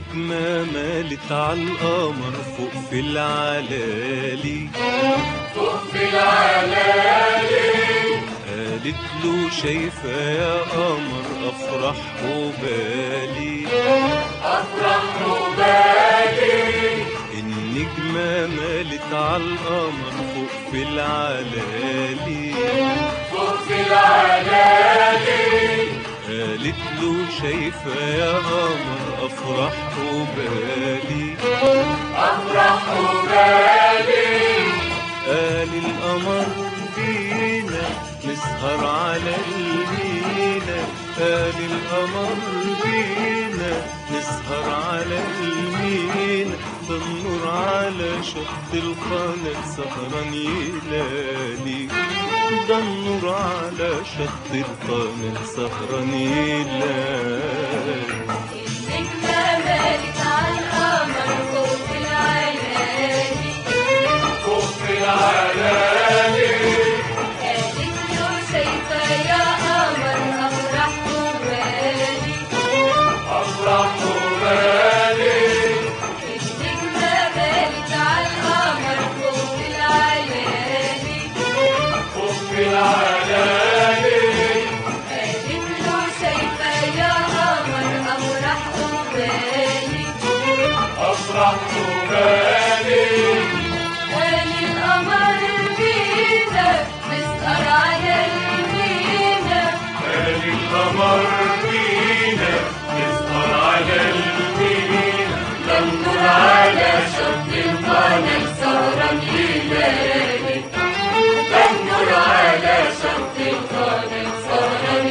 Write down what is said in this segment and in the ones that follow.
النجمة مالت على القمر فوق في العلالي فوق في العلالي قالت له شايفة يا قمر أفرح وبالي أفرح وبالي النجمة مالت على القمر فوق في العلالي فوق في العلالي قالت له شايفة يا قمر أفرح وبالي أفرح وبالي قال القمر بينا نسهر على المينا قال القمر بينا نسهر على المينا ده النور على شط القناة سهران يلالي ده النور على شط القناة سهران يلالي النجمة مالت على القمر فوق في العلالي فوق في العلالي قالت له شايفة يا قمر أفرح وبالي أفرح وبالي النجمة مالت على القمر فوق في العلالي فوق في العلالي قالت له شايفة يا قمر أفرح وبالي أفرح وبالي قال القمر بينا نسهر على المينا قال القمر بينا نسهر على المينا ننظر على شط القناة سهران يلالي ننظر على شط القناة سهران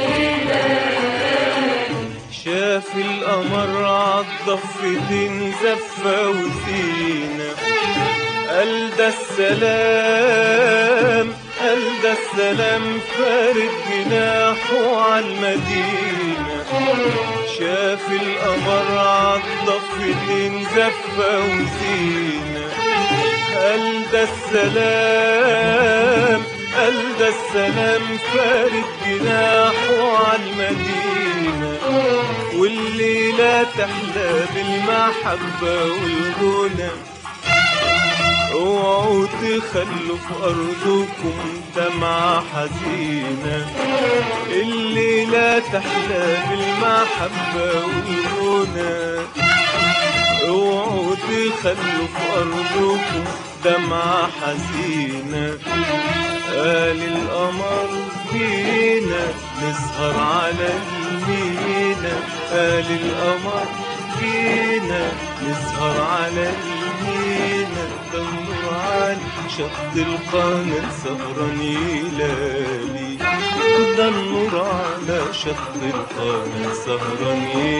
يلالي شاف القمر عالضفتين زفة وزينة قال ده السلام قال ده السلام فارد جناحه عالمدينة شاف القمر عالضفتين زفة وزينة قال ده السلام قال ده السلام فارد جناحه عالمدينة والليلة تحلى بالمحبة والغنى اوعوا تخلوا في ارضكم دمعة حزينة الليلة تحلى بالمحبة والغنى اوعوا تخلوا في ارضكم دمعة حزينة قال القمر بينا نسهر على المينا قال القمر بينا نسهر على المينا دور على شط القناة سهران يلالي ده النور على شط القناة سهران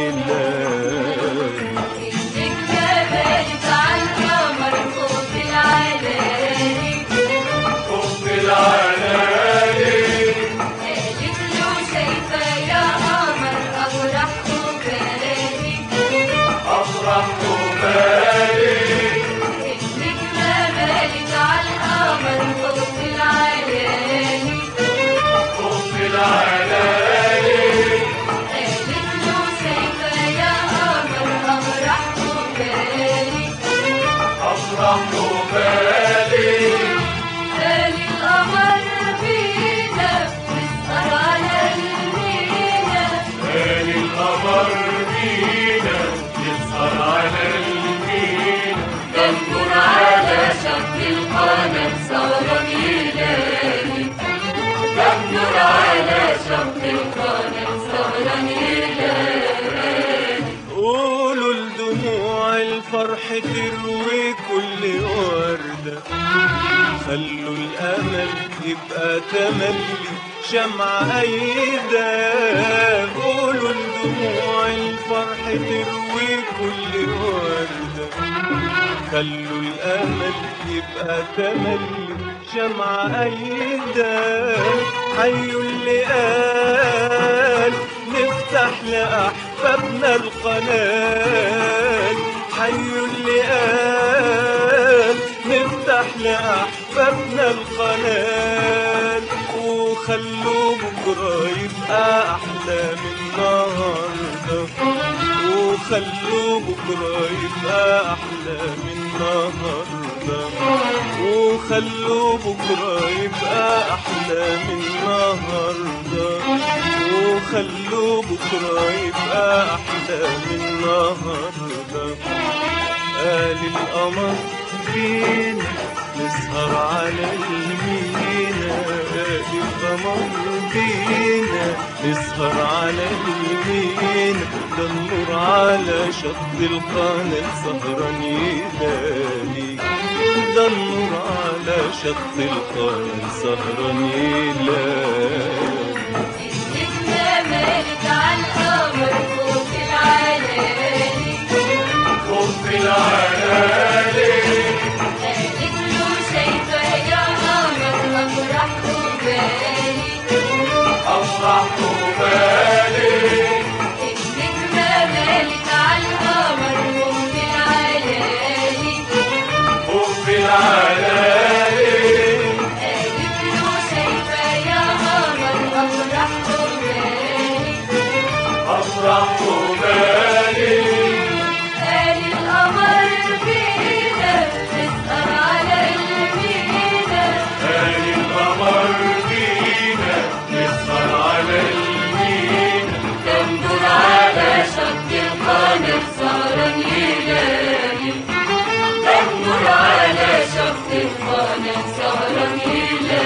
يلالي النجمة مالت على القمر فوق في العلالي فوق في العلالي قالت له شايفة يا قمر أفرح وبالي أفرح وبالي النجمة مالت على القمر فوق في العلالي فوق في العلالي قالت له شايفة يا قمر أفرح وبالي أفرح وبالي قال القمر بينا نسهر على المينا قال القمر بينا نسهر على المينا ننظر على شط القناة سهران يلالي ننظر على شط القناة سهران يلالي قولوا لدموع الفرح تروي كل وردة خلوا الأمل يبقى تملي شمع أيدا قولوا لدموع الفرح تروي كل وردة خلوا الأمل يبقى تملي شمع أيدا حيوا اللي قال نفتح لأحبابنا القناة حيوا اللي قال نفتح لأحبابنا القناة وخلوا بكرة يبقى أحلى من النهاردة وخلوا بكرة يبقى أحلى من النهاردة وخلوا بكرة يبقى أحلى من النهاردة وخلوا بكرة يبقى أحلى من النهاردة قال القمر فينا نسهر على المينا قال القمر فينا نسهر على المينا ده النور على شط القناة سهران يلالي ده النور على شط القناة سهران يلالي النجمة مالت على القمر فوق العلالي فوق العلالي قالت له شايفة يا قمر أفرح وبالي أفرح وبالي النجمة مالت على القمر فوق العلالي فوق العلالي قالت له شايفة يا قمر أفرح وبالي أفرح وبالي قال القمر فينا نسهر على المينا قال القمر فينا نسهر على المينا تنظر على شط القمر سهران يلالي تنظر على شط القمر سهران يلالي